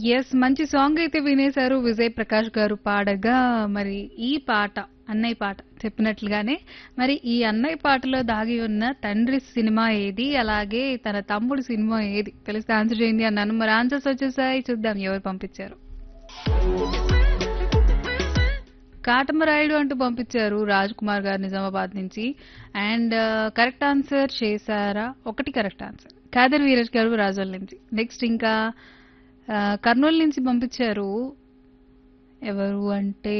Yes. మంచి song అయితే వినేశారు. విజయ్ ప్రకాష్ గారు పాడగా మరి ఈ పాట అన్నయ్య పాట చెప్పినట్లుగానే మరి ఈ అన్నయ్య పాటలో దాగి ఉన్న తండ్రి సినిమా ఏది? అలాగే తన తమ్ముడు సినిమా ఏది? తెలిస్తే ఆన్సర్ చేయండి అన్నాను. మరి ఆన్సర్స్ వచ్చేసాయి. చూద్దాం ఎవరు పంపించారు. కాటమరాయుడు అంటూ పంపించారు రాజ్ కుమార్ గారు నిజామాబాద్ నుంచి. అండ్ కరెక్ట్ ఆన్సర్ చేశారా? ఒకటి కరెక్ట్ ఆన్సర్. కాదర్ వీరజ్ గారు రాజోల్ నుంచి. నెక్స్ట్ ఇంకా ఆ, కర్నూలు నుంచి పంపించారు. ఎవరు అంటే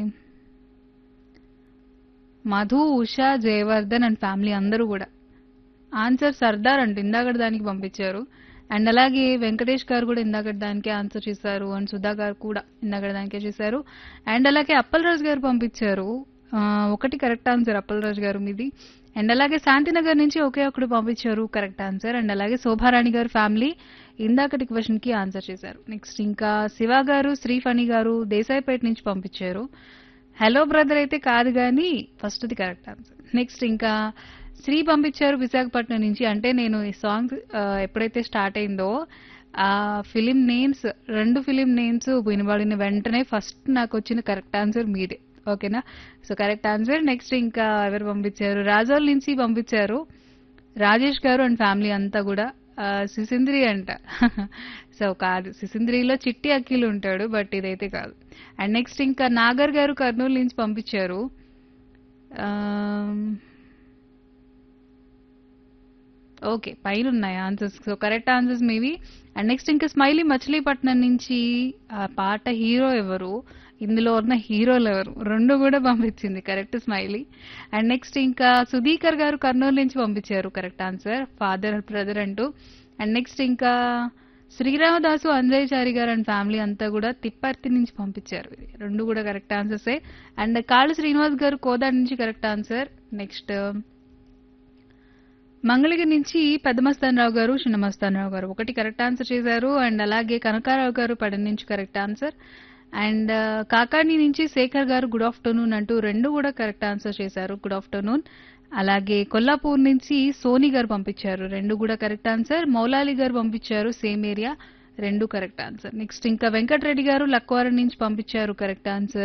మధు, ఉషా, జయవర్ధన్ అండ్ ఫ్యామిలీ అందరూ కూడా. ఆన్సర్ సర్దార్ అంట ఇందాకటి దానికి పంపించారు. అండ్ అలాగే వెంకటేష్ గారు కూడా ఇందాకటి దానికే ఆన్సర్ చేశారు. అండ్ సుధా గారు కూడా ఇందాకటి దానికే చేశారు. అండ్ అలాగే అప్పలరాజు గారు పంపించారు. ఆ, ఒకటి కరెక్ట్ ఆన్సర్ అప్పలరాజు గారు మీది. అండ్ అలాగే శాంతినగర్ నుంచి ఒకే ఒకటి పంపించారు కరెక్ట్ ఆన్సర్. అండ్ అలాగే శోభారాణి గారు ఫ్యామిలీ ఇందాకటి క్వశ్చన్ కి ఆన్సర్ చేశారు. నెక్స్ట్ ఇంకా శివ గారు శ్రీఫణి గారు దేశాయిపేట నుంచి పంపించారు. హలో బ్రదర్ అయితే కాదు కానీ first the correct answer. Next ఇంకా శ్రీ పంపించారు విశాఖపట్నం నుంచి. అంటే నేను ఈ సాంగ్ ఆ, ఎప్పుడైతే స్టార్ట్ అయిందో ఆ ఫిలిం నేమ్స్ రెండు ఫిలిం నేమ్స్ వినబడిన వెంటనే ఫస్ట్ నాకు వచ్చిన కరెక్ట్ ఆన్సర్ మీదే. ఓకేనా సో కరెక్ట్ ఆన్సర్. నెక్స్ట్ ఇంకా ఎవరు పంపించారు రాజోల్ నుంచి పంపించారు. రాజేష్ గారు అండ్ ఫ్యామిలీ అంతా కూడా ఆ, సిసింద్రి అంట సో కాదు సిసింద్రిలో చిట్టి అఖిల్ ఉంటాడు బట్ ఇదైతే కాదు అండ్ నెక్స్ట్ ఇంకా నాగర్ గారు కర్నూలు నుంచి పంపించారు ఓకే పైన ఉన్నాయి answers so correct answers maybe and next ఇంకా స్మైలీ మచిలీపట్నం నుంచి ఆ పాట హీరో ఎవరు ఇందులో ఉన్న హీరోలు ఎవరు రెండు కూడా పంపించింది కరెక్ట్ స్మైలీ అండ్ నెక్స్ట్ ఇంకా సుధీకర్ గారు కర్నూలు నుంచి పంపించారు కరెక్ట్ ఆన్సర్ ఫాదర్ బ్రదర్ అంటూ అండ్ నెక్స్ట్ ఇంకా శ్రీరామదాసు అంజయ్యచారి గారు అండ్ ఫ్యామిలీ అంతా కూడా తిప్పర్తి నుంచి పంపించారు ఇది రెండు కూడా కరెక్ట్ ఆన్సర్సే అండ్ కాళ్ళు శ్రీనివాస్ గారు కోదాడ్ నుంచి కరెక్ట్ ఆన్సర్ నెక్స్ట్ మంగళగిరి నుంచి పెద్దమస్తానరావు గారు చిన్నమస్తానరావు గారు ఒకటి కరెక్ట్ ఆన్సర్ చేశారు అండ్ అలాగే కనకారావు గారు పడన నుంచి కరెక్ట్ ఆన్సర్ అండ్ కాకాని నుంచి శేఖర్ గారు గుడ్ ఆఫ్టర్నూన్ అంటూ రెండు కూడా కరెక్ట్ ఆన్సర్ చేశారు గుడ్ ఆఫ్టర్నూన్ అలాగే కొల్లాపూర్ నుంచి సోని గారు పంపించారు రెండు కూడా కరెక్ట్ ఆన్సర్ మౌలాలి గారు పంపించారు సేమ్ ఏరియా రెండు కరెక్ట్ ఆన్సర్ నెక్స్ట్ ఇంకా వెంకటరెడ్డి గారు లక్వారం నుంచి పంపించారు కరెక్ట్ ఆన్సర్